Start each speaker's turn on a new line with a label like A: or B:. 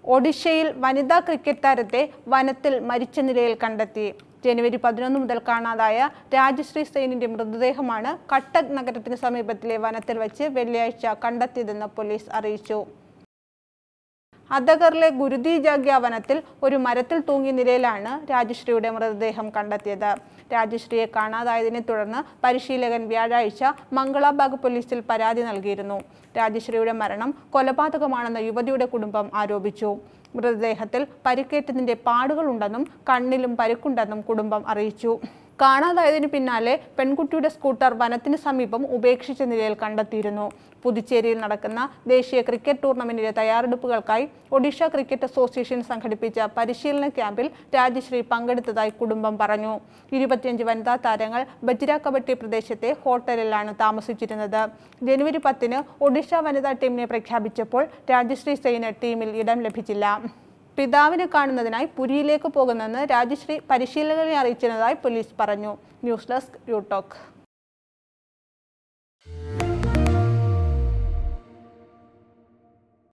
A: ഒഡീഷയിൽ വനിതാ ക്രിക്കറ്റ് താരത്തെ വനത്തിൽ മരിച്ച നിലയിൽ കണ്ടെത്തി ജനുവരി പതിനൊന്ന് മുതൽ കാണാതായ രാജശ്രീ സെയിനിന്റെ മൃതദേഹമാണ് കട്ടക് നഗരത്തിന് സമീപത്തിലെ വനത്തിൽ വെച്ച് വെള്ളിയാഴ്ച കണ്ടെത്തിയതെന്ന് പോലീസ് അറിയിച്ചു അദഗറിലെ ഗുരുതി ജാഗ്യ വനത്തിൽ ഒരു മരത്തിൽ തൂങ്ങിയ നിലയിലാണ് രാജശ്രീയുടെ മൃതദേഹം കണ്ടെത്തിയത് രാജശ്രീയെ കാണാതായതിനെ തുടർന്ന് പരിശീലകൻ വ്യാഴാഴ്ച മംഗളാബാഗ് പോലീസിൽ പരാതി നൽകിയിരുന്നു രാജശ്രീയുടെ മരണം കൊലപാതകമാണെന്ന് യുവതിയുടെ കുടുംബം ആരോപിച്ചു മൃതദേഹത്തിൽ പരിക്കേറ്റതിന്റെ പാടുകളുണ്ടെന്നും കണ്ണിലും പരിക്കുണ്ടെന്നും കുടുംബം അറിയിച്ചു കാണാതായതിനു പിന്നാലെ പെൺകുട്ടിയുടെ സ്കൂട്ടർ വനത്തിന് സമീപം ഉപേക്ഷിച്ച നിലയിൽ കണ്ടെത്തിയിരുന്നു പുതുച്ചേരിയിൽ നടക്കുന്ന ദേശീയ ക്രിക്കറ്റ് ടൂർണമെന്റിന്റെ തയ്യാറെടുപ്പുകൾക്കായി ഒഡീഷ ക്രിക്കറ്റ് അസോസിയേഷൻ സംഘടിപ്പിച്ച പരിശീലന ക്യാമ്പിൽ രാജശ്രീ പങ്കെടുത്തതായി കുടുംബം പറഞ്ഞു ഇരുപത്തിയഞ്ച് വനിതാ താരങ്ങൾ ബജ്രാക്കബട്ടി പ്രദേശത്തെ ഹോട്ടലിലാണ് താമസിച്ചിരുന്നത് ജനുവരി പത്തിന് ഒഡീഷ വനിതാ ടീമിനെ പ്രഖ്യാപിച്ചപ്പോൾ രാജശ്രീ സെയിന് ടീമിൽ ഇടം ലഭിച്ചില്ല പിതാവിനെ കാണുന്നതിനായി പുരിയിലേക്ക് പോകുന്നെന്ന് രാജശ്രീ പരിശീലകനെ അറിയിച്ചിരുന്നതായി പോലീസ് പറഞ്ഞു ന്യൂസ് ഡെസ്ക് യു ടോക്ക്